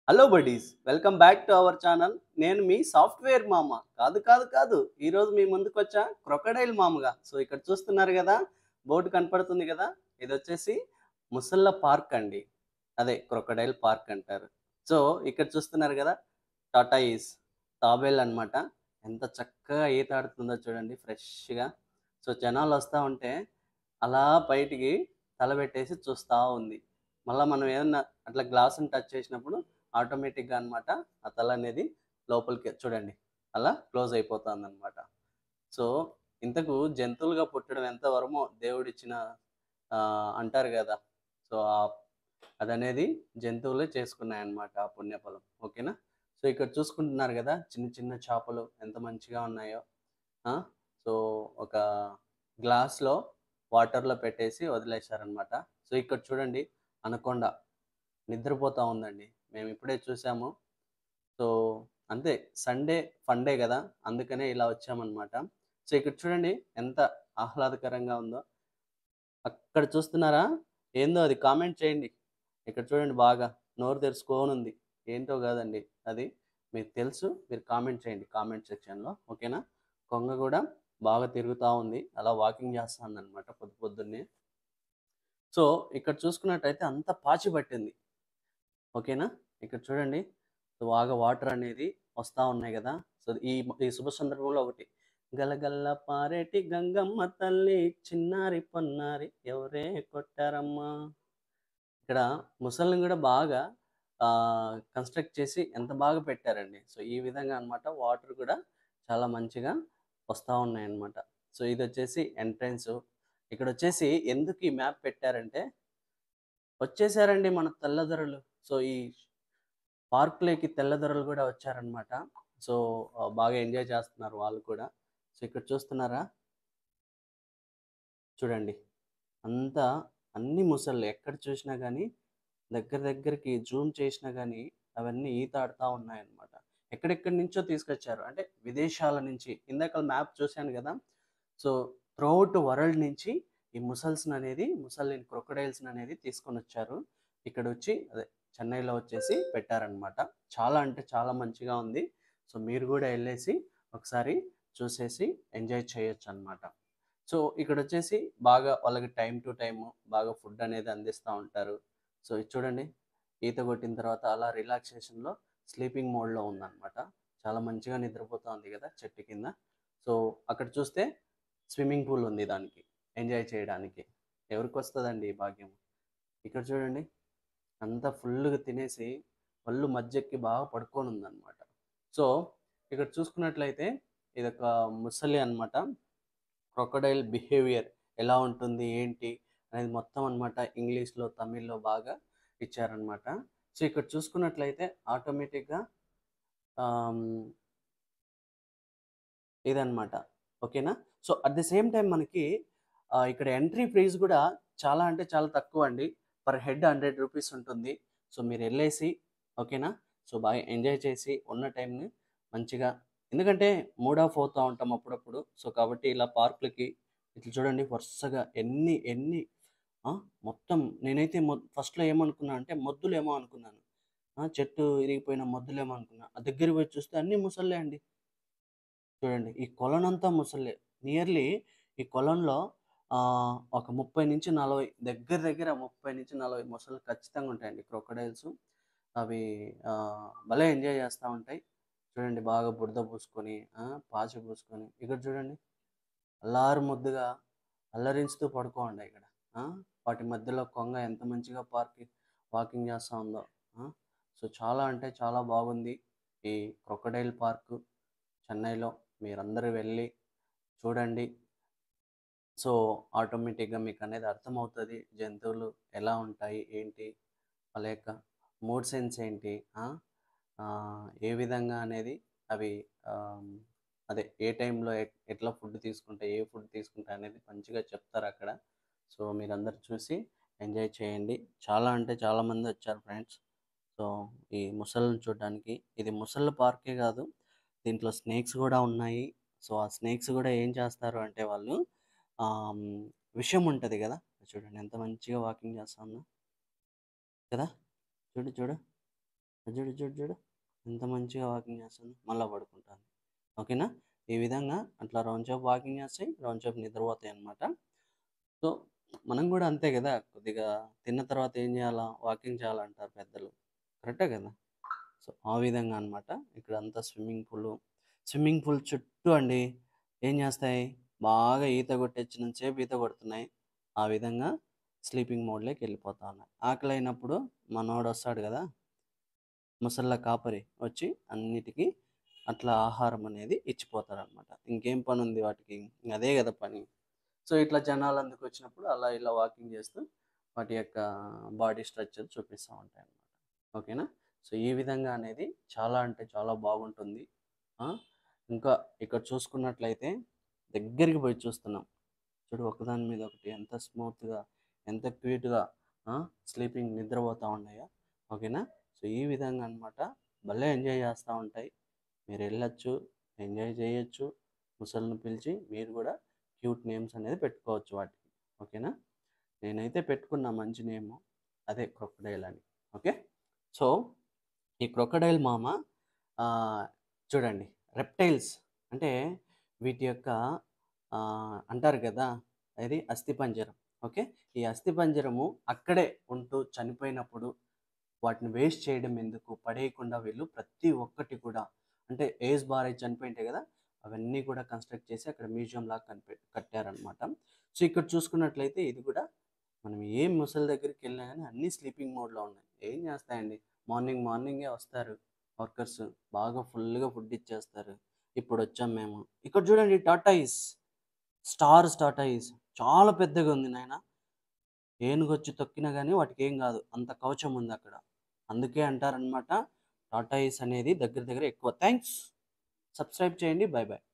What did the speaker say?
Hello buddies welcome back to our channel నేను మీ software మామ కాదు కాదు కాదు ఈరోజు మీ ముందుకు వచ్చా క్రొకడైల్ మామగా సో ఇక్కడ చూస్తున్నారు కదా బోర్డు కనపడుతుంది కదా ఇది వచ్చేసి ముసళ్ళ పార్క్ అండి అదే క్రొకడైల్ పార్క్ అంటారు సో ఇక్కడ చూస్తున్నారు కదా టాటా ఈస్ తాబేల్ అన్నమాట ఎంత చక్కగా ఈత ఆడుతుందో చూడండి ఫ్రెష్గా సో జనాలు వస్తూ ఉంటే అలా బయటికి తలబెట్టేసి చూస్తూ ఉంది మళ్ళీ మనం ఏదన్నా అట్లా గ్లాసుని టచ్ చేసినప్పుడు ఆటోమేటిక్గా అన్నమాట ఆ తల అనేది లోపలికి చూడండి అలా క్లోజ్ అయిపోతుంది అనమాట సో ఇంతకు జంతువులుగా పుట్టడం ఎంత వరమో దేవుడిచ్చిన ఆ, అంటారు కదా సో ఆ- అదనేది జంతువులే చేసుకున్నాయి అన్నమాట ఆ పుణ్యఫలం ఓకేనా సో ఇక్కడ చూసుకుంటున్నారు కదా చిన్న చిన్న చేపలు ఎంత మంచిగా ఉన్నాయో ఆ, సో ఒక గ్లాస్లో వాటర్లో పెట్టేసి వదిలేశారనమాట సో ఇక్కడ చూడండి అనకొండ నిద్రపోతూ ఉందండి మేము ఇప్పుడే చూసాము సో అంతే సండే ఫండే కదా అందుకనే ఇలా వచ్చామన్నమాట సో ఇక్కడ చూడండి ఎంత ఆహ్లాదకరంగా ఉందో అక్కడ చూస్తున్నారా ఏందో అది కామెంట్ చేయండి ఇక్కడ చూడండి బాగా నోరు తెరుచుకొని ఉంది ఏంటో కాదండి అది మీకు తెలుసు మీరు కామెంట్ చేయండి కామెంట్ సెక్షన్లో ఓకేనా కొంగ కూడా బాగా తిరుగుతూ ఉంది అలా వాకింగ్ చేస్తుంది అనమాట పొద్దు పొద్దున్నే సో ఇక్కడ చూసుకున్నట్టయితే అంత పాచి పట్టింది ఓకేనా ఇక్కడ చూడండి సో బాగా వాటర్ అనేది వస్తూ ఉన్నాయి కదా సో ఈ ఈ శుభ సందర్భంలో ఒకటి గలగల్ల పారేటి గంగమ్మ తల్లి చిన్నారి పొన్నారి ఎవరే కొట్టారమ్మా ఇక్కడ ముసలిని కూడా బాగా కన్స్ట్రక్ట్ చేసి ఎంత బాగా పెట్టారండి సో ఈ విధంగా అన్నమాట వాటర్ కూడా చాలా మంచిగా వస్తూ ఉన్నాయి అన్నమాట సో ఇది వచ్చేసి ఎంట్రన్స్ ఇక్కడ వచ్చేసి ఎందుకు ఈ మ్యాప్ పెట్టారంటే వచ్చేసారండి మన తెల్లదొరలు సో ఈ పార్క్లోకి తెల్లదొరలు కూడా వచ్చారనమాట సో ఆ, బాగా ఎంజాయ్ చేస్తున్నారు వాళ్ళు కూడా సో ఇక్కడ చూస్తున్నారా చూడండి అంతా అన్ని ముసళ్ళు ఎక్కడ చూసినా కానీ దగ్గర దగ్గరికి జూమ్ చేసినా కానీ అవన్నీ ఈత ఆడుతూ ఉన్నాయన్నమాట ఎక్కడెక్కడి నుంచో తీసుకొచ్చారు అంటే విదేశాల నుంచి ఇందాక మ్యాప్ చూశాను కదా సో త్రూఅవుట్ వరల్డ్ నుంచి ఈ ముసల్స్ అనేది ముసలిన్ క్రొకడైల్స్ అనేది తీసుకొని వచ్చారు ఇక్కడ వచ్చి అదే చెన్నైలో వచ్చేసి పెట్టారనమాట చాలా అంటే చాలా మంచిగా ఉంది సో మీరు కూడా వెళ్ళేసి ఒకసారి చూసేసి ఎంజాయ్ చేయొచ్చు అనమాట సో ఇక్కడ వచ్చేసి బాగా వాళ్ళకి టైం టు టైం బాగా ఫుడ్ అనేది అందిస్తూ ఉంటారు సో ఇది చూడండి ఈత కొట్టిన తర్వాత అలా రిలాక్సేషన్లో స్లీపింగ్ మోడ్లో ఉందన్నమాట చాలా మంచిగా నిద్రపోతూ ఉంది కదా చెట్టు కింద సో అక్కడ చూస్తే స్విమ్మింగ్ పూల్ ఉంది దానికి ఎంజాయ్ చేయడానికి ఎవరికి వస్తుందండి ఈ భాగ్యం ఇక్కడ చూడండి అంతా ఫుల్గా తినేసి ఒళ్ళు మధ్యకి బాగా పడుకొని ఉందన్నమాట సో ఇక్కడ చూసుకున్నట్లయితే ఇది ఒక ముసలి అనమాట క్రొకడైల్ బిహేవియర్ ఎలా ఉంటుంది ఏంటి అనేది మొత్తం అనమాట ఇంగ్లీష్లో తమిళ్లో బాగా ఇచ్చారనమాట సో ఇక్కడ చూసుకున్నట్లయితే ఆటోమేటిక్గా ఇదన్నమాట ఓకేనా so at the same time మనకి ఆ, ఇక్కడ ఎంట్రీ ప్రైస్ కూడా చాలా అంటే చాలా తక్కువ అండి పర్ హెడ్ హండ్రెడ్ రూపీస్ ఉంటుంది సో మీరు వెళ్ళేసి ఓకేనా సో బాగా ఎంజాయ్ చేసి ఉన్న టైంని మంచిగా ఎందుకంటే మూడ్ ఆఫ్ అవుతూ ఉంటాం అప్పుడప్పుడు సో కాబట్టి ఇలా పార్కులకి ఇట్లా చూడండి వరుసగా ఎన్ని ఎన్ని ఆ, మొత్తం నేనైతే మొ ఫస్ట్లో ఏమనుకున్నా అంటే మొద్దులేమో అనుకున్నాను ఆ, చెట్టు ఇరిగిపోయిన మొద్దులేమో అనుకున్నా ఆ దగ్గరికి పోయి చూస్తే అన్ని ముసళ్ళే అండి చూడండి ఈ కొలనంతా ముసళ్ళే నియర్లీ ఈ కొలంలో ఆ, ఒక ముప్పై నుంచి నలభై దగ్గర దగ్గర ముప్పై నుంచి నలభై మొసళ్ళు ఖచ్చితంగా ఉంటాయండి క్రొకడైల్స్ అవి ఆ, భలే ఎంజాయ్ చేస్తూ ఉంటాయి చూడండి బాగా బురద పూసుకొని ఆ, పాచి పూసుకొని ఇక్కడ చూడండి అల్లారు ముద్దుగా అల్లరించుతూ పడుకోండి ఇక్కడ ఆ, వాటి మధ్యలో కొంగ ఎంత మంచిగా పార్క్ వాకింగ్ చేస్తూ ఉందో ఆ, సో చాలా అంటే చాలా బాగుంది ఈ క్రొకడైల్ పార్కు చెన్నైలో మీరందరూ వెళ్ళి చూడండి సో ఆటోమేటిక్గా మీకు అనేది అర్థమవుతుంది జంతువులు ఎలా ఉంటాయి ఏంటి వాళ్ళ యొక్క మూడ్ సెన్స్ ఏంటి ఆ? ఆ, ఏ విధంగా అనేది అవి ఆమ్, అదే ఏ టైంలో ఎట్లా ఫుడ్ తీసుకుంటే ఏ ఫుడ్ తీసుకుంటే అనేది మంచిగా చెప్తారు అక్కడ సో మీరందరూ చూసి ఎంజాయ్ చేయండి చాలా అంటే చాలా మంది వచ్చారు ఫ్రెండ్స్ సో ఈ ముసళ్ళని చూడడానికి ఇది ముసళ్ళ పార్కే కాదు దీంట్లో స్నేక్స్ కూడా ఉన్నాయి సో ఆ స్నేక్స్ కూడా ఏం చేస్తారు అంటే వాళ్ళు ఆమ్, విషం ఉంటుంది కదా చూడండి ఎంత మంచిగా వాకింగ్ చేస్తుందో కదా చూడు చూడు చూడు చూడు చూడు ఎంత మంచిగా వాకింగ్ చేస్తుంది మళ్ళీ పడుకుంటుంది ఓకేనా ఈ విధంగా అట్లా రౌండ్ షాప్ వాకింగ్ చేస్తాయి రౌండ్ షాప్ నిద్రపోతాయి అన్నమాట సో మనం కూడా అంతే కదా కొద్దిగా తిన్న తర్వాత ఏం చేయాలా వాకింగ్ చేయాలంటారు పెద్దలు కరెక్టే కదా సో ఆ విధంగా అన్నమాట ఇక్కడ అంతా స్విమ్మింగ్ పూల్ స్విమ్మింగ్ పూల్ చుట్టూ అండి ఏం చేస్తాయి బాగా ఈత కొట్టొచ్చినంత సేపు ఈత కొడుతున్నాయి ఆ విధంగా స్లీపింగ్ మోడ్లోకి వెళ్ళిపోతా ఉన్నాయి ఆకలి అయినప్పుడు మనోడు వస్తాడు కదా ముసళ్ళ కాపరి వచ్చి అన్నిటికీ అట్లా ఆహారం అనేది ఇచ్చిపోతారు అనమాట ఇంకేం పని ఉంది వాటికి ఇంక అదే కదా పని సో ఇట్లా జనాలు అందుకు వచ్చినప్పుడు అలా ఇలా వాకింగ్ చేస్తూ వాటి యొక్క బాడీ స్ట్రక్చర్ చూపిస్తూ ఉంటాయి అన్నమాట ఓకేనా సో ఈ విధంగా అనేది చాలా అంటే చాలా బాగుంటుంది ఆ, ఇంకా ఇక్కడ చూసుకున్నట్లయితే దగ్గరికి పోయి చూస్తున్నాం చూడు ఒకదాని మీద ఒకటి ఎంత స్మూత్గా ఎంత క్యూట్గా స్లీపింగ్ నిద్రపోతూ ఉన్నాయో ఓకేనా సో ఈ విధంగా అన్నమాట భలే ఎంజాయ్ చేస్తూ ఉంటాయి మీరు వెళ్ళొచ్చు ఎంజాయ్ చేయొచ్చు ముసలిని పిలిచి మీరు కూడా క్యూట్ నేమ్స్ అనేది పెట్టుకోవచ్చు వాటికి ఓకేనా నేనైతే పెట్టుకున్న మంచి నేమ్ అదే క్రొకడైల్ అని ఓకే సో ఈ క్రొకడైల్ మామ ఆ, చూడండి రెప్టైల్స్ అంటే వీటి యొక్క ఆ, అంటారు కదా అది అస్థిపంజరం ఓకే ఈ అస్థిపంజరము అక్కడే ఉంటూ చనిపోయినప్పుడు వాటిని వేస్ట్ చేయడం ఎందుకు పడేయకుండా వీళ్ళు ప్రతి ఒక్కటి కూడా అంటే ఏజ్ బార్ అయి చనిపోయింటాయి కదా అవన్నీ కూడా కన్స్ట్రక్ట్ చేసి అక్కడ మ్యూజియం లాగా కనిపె కట్టారనమాట సో ఇక్కడ చూసుకున్నట్లయితే ఇది కూడా మనం ఏ ముసలి దగ్గరికి వెళ్ళినా కానీ అన్నీ స్లీపింగ్ మోడ్లో ఉన్నాయి ఏం చేస్తాయండి మార్నింగ్ మార్నింగే వస్తారు వర్కర్స్ బాగా ఫుల్గా ఫుడ్ ఇచ్చేస్తారు ఇప్పుడు వచ్చాం మేము ఇక్కడ చూడండి టాటాయిస్ స్టార్ టాటాయిస్ చాలా పెద్దగా ఉంది నాయన ఏనుగు వచ్చి తొక్కినా కానీ వాటికి ఏం కాదు అంత కవచం ఉంది అక్కడ అందుకే అంటారనమాట టాటాయిస్ అనేది దగ్గర దగ్గర ఎక్కువ థ్యాంక్స్ సబ్స్క్రైబ్ చేయండి బాయ్ బాయ్